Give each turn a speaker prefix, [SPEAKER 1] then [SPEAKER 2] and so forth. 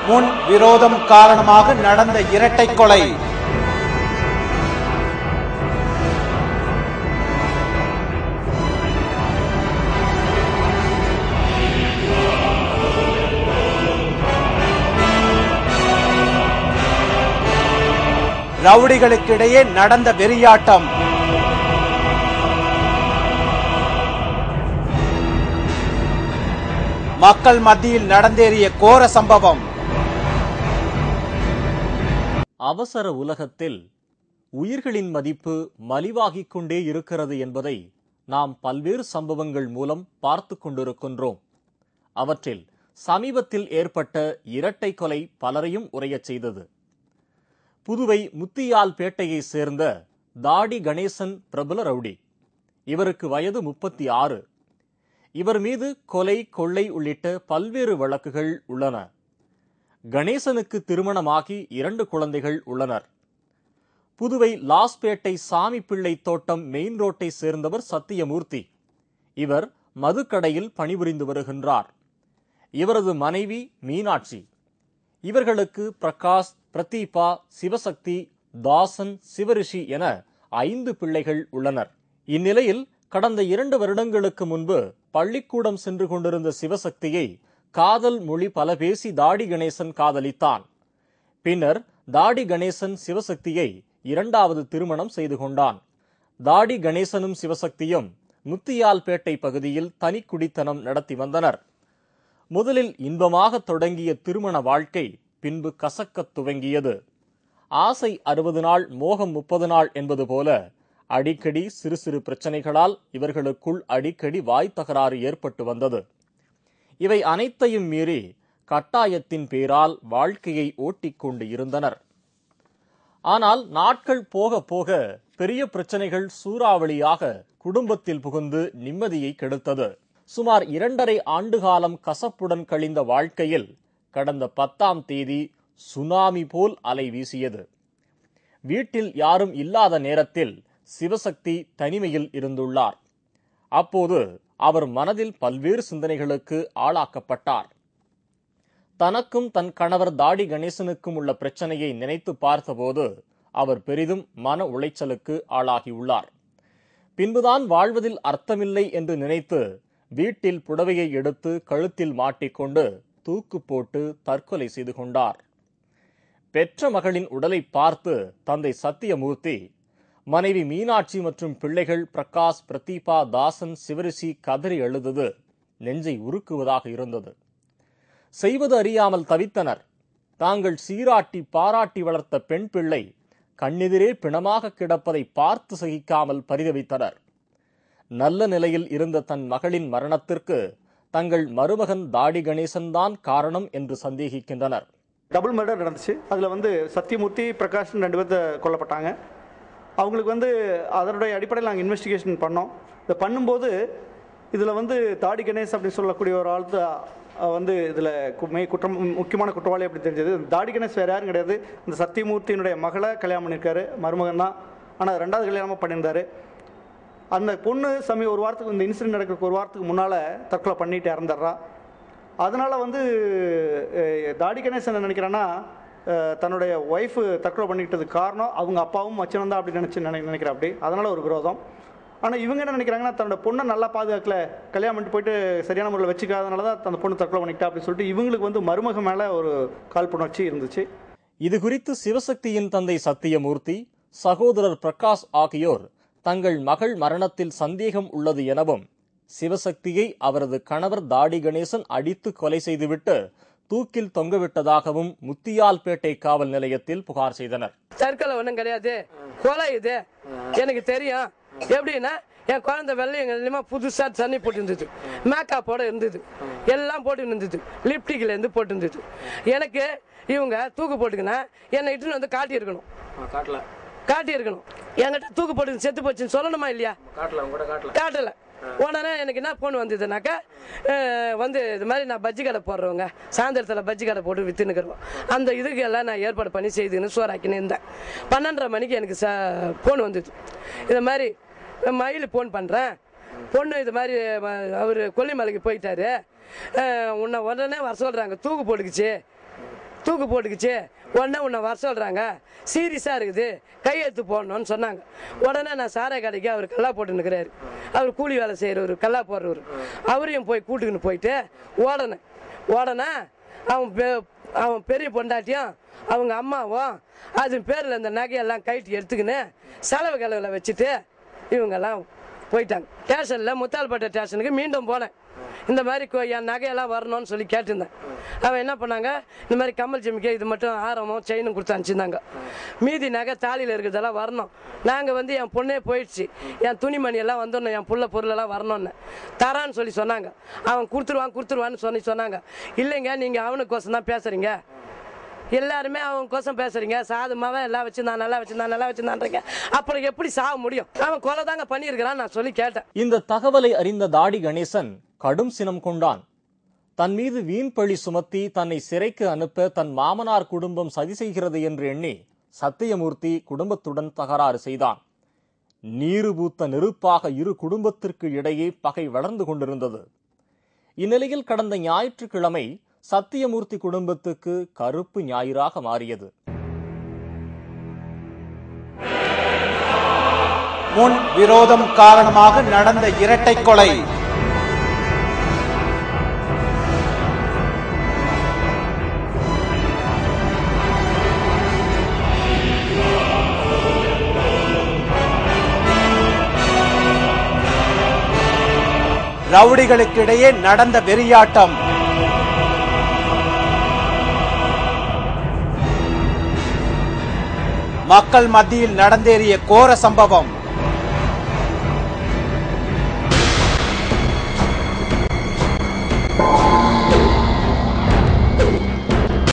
[SPEAKER 1] முன் விரோதம் காரணமாக நடந்த இரட்டை கொலை ரவுடிகளுக்கிடையே நடந்த வெறியாட்டம் மக்கள் மத்தியில் நடந்தேறிய கோர சம்பவம்
[SPEAKER 2] அவசர உலகத்தில் உயிர்களின் மதிப்பு மலிவாகிக் கொண்டே இருக்கிறது என்பதை நாம் பல்வேறு சம்பவங்கள் மூலம் பார்த்து கொண்டிருக்கின்றோம் அவற்றில் சமீபத்தில் ஏற்பட்ட இரட்டை கொலை பலரையும் உரையச் செய்தது புதுவை முத்தியால்பேட்டையைச் சேர்ந்த தாடி கணேசன் பிரபல ரவுடி இவருக்கு வயது முப்பத்தி ஆறு இவர் மீது கொலை கொள்ளை உள்ளிட்ட பல்வேறு வழக்குகள் உள்ளன கணேசனுக்கு திருமணமாகி இரண்டு குழந்தைகள் உள்ளனர் புதுவை லாஸ்பேட்டை சாமி பிள்ளை தோட்டம் மெயின் ரோட்டை சேர்ந்தவர் சத்தியமூர்த்தி இவர் மதுக்கடையில் பணிபுரிந்து வருகின்றார் இவரது மனைவி மீனாட்சி இவர்களுக்கு பிரகாஷ் பிரதீபா சிவசக்தி தாசன் சிவரிஷி என ஐந்து பிள்ளைகள் உள்ளனர் இந்நிலையில் கடந்த இரண்டு வருடங்களுக்கு முன்பு பள்ளிக்கூடம் சென்று கொண்டிருந்த சிவசக்தியை காதல் மொழி பல பேசி தாடி கணேசன் காதலித்தான் பின்னர் தாடி கணேசன் சிவசக்தியை இரண்டாவது திருமணம் செய்து கொண்டான் தாடி கணேசனும் சிவசக்தியும் முத்தியால்பேட்டை பகுதியில் தனிக்குடித்தனம் நடத்தி வந்தனர் முதலில் இன்பமாக தொடங்கிய திருமண வாழ்க்கை பின்பு கசக்கத் துவங்கியது ஆசை அறுபது நாள் மோகம் முப்பது நாள் என்பது போல அடிக்கடி சிறு சிறு பிரச்சனைகளால் இவர்களுக்குள் அடிக்கடி வாய் தகராறு ஏற்பட்டு வந்தது இவை அனைத்தையும் மீறி கட்டாயத்தின் பேரால் வாழ்க்கையை ஓட்டிக்கொண்டு இருந்தனர் ஆனால் நாட்கள் போக போக பெரிய பிரச்சனைகள் சூறாவளியாக குடும்பத்தில் புகுந்து நிம்மதியை கெடுத்தது சுமார் இரண்டரை ஆண்டுகாலம் கசப்புடன் கழிந்த வாழ்க்கையில் கடந்த பத்தாம் தேதி சுனாமி போல் அலை வீசியது வீட்டில் யாரும் இல்லாத நேரத்தில் சிவசக்தி தனிமையில் இருந்துள்ளார் அப்போது அவர் மனதில் பல்வேறு சிந்தனைகளுக்கு ஆளாக்கப்பட்டார் தனக்கும் தன் கணவர் தாடி கணேசனுக்கும் உள்ள பிரச்சனையை நினைத்து பார்த்தபோது அவர் பெரிதும் மன உளைச்சலுக்கு ஆளாகியுள்ளார் பின்புதான் வாழ்வதில் அர்த்தமில்லை என்று நினைத்து வீட்டில் புடவையை எடுத்து கழுத்தில் மாட்டிக்கொண்டு தூக்கு போட்டு தற்கொலை செய்து கொண்டார் பெற்ற மகளின் உடலை பார்த்து தந்தை சத்தியமூர்த்தி மனைவி மீனாட்சி மற்றும் பிள்ளைகள் பிரகாஷ் பிரதீபா தாசன் சிவரிஷி கதறி எழுதது நெஞ்சை உருக்குவதாக இருந்தது செய்வது அறியாமல் தவித்தனர் தாங்கள் சீராட்டி பாராட்டி வளர்த்த பெண் பிள்ளை கண்ணெதிரே பிணமாக கிடப்பதை பார்த்து சகிக்காமல் பரிதவித்தனர் நல்ல நிலையில் இருந்த தன் மகளின் மரணத்திற்கு தங்கள் மருமகன் தாடி கணேசன் தான் காரணம் என்று சந்தேகிக்கின்றனர்
[SPEAKER 3] டபுள் மர்டர் நடந்துச்சு அதில் வந்து சத்யமூர்த்தி பிரகாஷ் ரெண்டு பேர்த்த கொல்லப்பட்டாங்க அவங்களுக்கு வந்து அதனுடைய அடிப்படையில் நாங்கள் இன்வெஸ்டிகேஷன் பண்ணோம் இதை பண்ணும்போது இதில் வந்து தாடி கணேஷ் அப்படின்னு சொல்லக்கூடிய ஒரு ஆள் தான், அஹ், வந்து இதில் மே குற்றம் முக்கியமான குற்றவாளி அப்படி தெரிஞ்சது தாடி கணேஷ் வேறு யாரும் கிடையாது இந்த சத்யமூர்த்தியினுடைய மகளை கல்யாணம் பண்ணியிருக்காரு மருமகன் தான் ஆனால் ரெண்டாவது கல்யாணமாக பண்ணியிருந்தாரு அந்த பொண்ணு சமீ ஒரு வாரத்துக்கு இந்த இன்சிடென்ட் நடக்கிறதுக்கு ஒரு வாரத்துக்கு முன்னால் தற்கொலை பண்ணிட்டு இறந்துடுறா அதனால் வந்து அஹ், தாடி கணேசன் என்ன நினைக்கிறான்னா அஹ், தன்னுடைய ஒய்ஃபு தற்கொலை பண்ணிக்கிட்டதுக்கு காரணம் அவங்க அப்பாவும் மச்சனும் தான் அப்படி நினச்சி நினை நினைக்கிறா அப்படி அதனால் ஒரு விரோதம் ஆனால் இவங்க என்ன நினைக்கிறாங்கன்னா தன்னோட பொண்ணை நல்லா பாதுகாக்கல கல்யாணம் பண்ணிட்டு போயிட்டு சரியான முறையில் வச்சுக்காதனால தான் அந்த பொண்ணு தற்கொலை பண்ணிக்கிட்டா அப்படின்னு சொல்லிட்டு இவங்களுக்கு வந்து மருமக மேலே ஒரு காழ்ப்புணர்ச்சி இருந்துச்சு
[SPEAKER 2] இது குறித்து சிவசக்தியின் தந்தை சத்தியமூர்த்தி சகோதரர் பிரகாஷ் ஆகியோர் தங்கள் மகள் மரணத்தில் சந்தேகம் உள்ளது எனவும் சிவசக்தியை அவரது கணவர் தாடி கணேசன் அடித்து கொலை செய்துவிட்டு தூக்கில் தொங்கவிட்டதாகவும் முத்தியால்பேட்டை காவல் நிலையத்தில் புகார் செய்தனர்
[SPEAKER 4] தற்கொலை ஒன்றும் கிடையாது கொலை இது எனக்கு தெரியும் எப்படின்னா என் குழந்தை வெள்ளையும் வெள்ளையுமா புதுசாக தண்ணி போட்டு இருந்தது மேக்கப்போட இருந்தது எல்லாம் போட்டு இருந்தது லிப்டிக்கில் இருந்து போட்டு இருந்தது எனக்கு இவங்க தூக்கு போட்டுக்கினா என்னை இட்டுன்னு வந்து காட்டியிருக்கணும்
[SPEAKER 5] காட்டல
[SPEAKER 4] காட்டியிருக்கணும் என்கிட்ட தூக்கு போட்டு செத்து போச்சுன்னு சொல்லணுமா இல்லையா
[SPEAKER 5] காட்டல உங்க கூட காட்டல
[SPEAKER 4] காட்டல உடனே எனக்கு என்ன ஃபோன் வந்ததுனாக்கா அஹ், வந்து இது மாதிரி நான் பஜ்ஜி கடை போடுறவங்க சாயந்தரத்தில் பஜ்ஜி கடை போட்டு விற்றுனுக்குறோம் அந்த இதுக்கு எல்லாம் நான் ஏற்பாடு பண்ணி செய்துன்னு சோறாக்கின்னு இருந்தேன் பன்னெண்டரை மணிக்கு எனக்கு ச ஃபோன் வந்தது இது மாதிரி மயில் ஃபோன் பண்ணுறேன் பொண்ணு இது மாதிரி அவர் கொல்லிமலைக்கு போயிட்டாரு அஹ், உன்னை உடனே வர சொல்கிறாங்க தூக்கு போட்டுக்குச்சு தூக்கு போட்டுக்குச்சு உடனே உன்னை வர சொல்கிறாங்க சீரியஸாக இருக்குது கையெழுத்து போடணும்னு சொன்னாங்க உடனே நான் சாரை கடைக்கு அவர் கல்லா போட்டுன்னுக்கிறாரு அவர் கூலி வேலை செய்கிறவர் கல்லா போடுறவர் அவரையும் போய் கூட்டுக்குன்னு போயிட்டு ஓடனேன் ஓடனே அவன் பெ- அவன் பெரிய பொண்டாட்டியும் அவங்க அம்மாவும் அது பேரில் இந்த நகையெல்லாம் கைட்டு எடுத்துக்கின்னு செலவு கிளவில் வச்சுட்டு இவங்கெல்லாம் போயிட்டாங்க ஸ்டேஷனில் முத்தால்பேட்டை ஸ்டேஷனுக்கு மீண்டும் போனேன் இந்த மாதிரி கொ- என் நகையெல்லாம் வரணும்னு சொல்லி கேட்டிருந்தேன் அவன் என்ன பண்ணாங்க இந்த மாதிரி கம்மல் ஜிமிக்கே இது மட்டும் ஆரமும் செயினும் கொடுத்து அனுப்பிச்சிருந்தாங்க மீதி நகை தாலியில் இருக்கிறதெல்லாம் வரணும் நாங்கள் வந்து என் பொண்ணே போயிடுச்சு என் துணிமணி எல்லாம் வந்துடணும் என் புள்ள பொருளெல்லாம் வரணும்னு தரான்னு சொல்லி சொன்னாங்க அவன் கொடுத்துருவான் கொடுத்துருவான்னு சொல்லி சொன்னாங்க இல்லைங்க நீங்கள் அவனுக்கோசம் தான் பேசுகிறீங்க எல்லாருமே அவன் கோசம் பேசுறீங்க சாதுமாவே எல்லாம் வச்சிருந்தான் நல்லா வச்சிருந்தான் நல்லா வச்சிருந்தான்றீங்க அப்புறம் எப்படி சாக முடியும் அவன் கொலை தாங்க பண்ணியிருக்கிறான் நான் சொல்லி கேட்டேன்
[SPEAKER 2] இந்த தகவலை அறிந்த தாடி கணேசன் கடும் சினம் கொண்டான் தன் மீது வீண் பழி சுமத்தி தன்னை சிறைக்கு அனுப்ப தன் மாமனார் குடும்பம் சதி செய்கிறது என்று எண்ணி சத்தியமூர்த்தி குடும்பத்துடன் தகராறு செய்தான் நீரு பூத்த நெருப்பாக இரு குடும்பத்திற்கு இடையே பகை வளர்ந்து கொண்டிருந்தது இந்நிலையில் கடந்த ஞாயிற்றுக்கிழமை சத்தியமூர்த்தி குடும்பத்துக்கு கருப்பு ஞாயிறாக மாறியது
[SPEAKER 1] முன் விரோதம் காரணமாக நடந்த இரட்டை கொலை ரவுடிகளுக்கிடையே நடந்த வெறியாட்டம் மக்கள் மத்தியில் நடந்தேறிய கோர சம்பவம்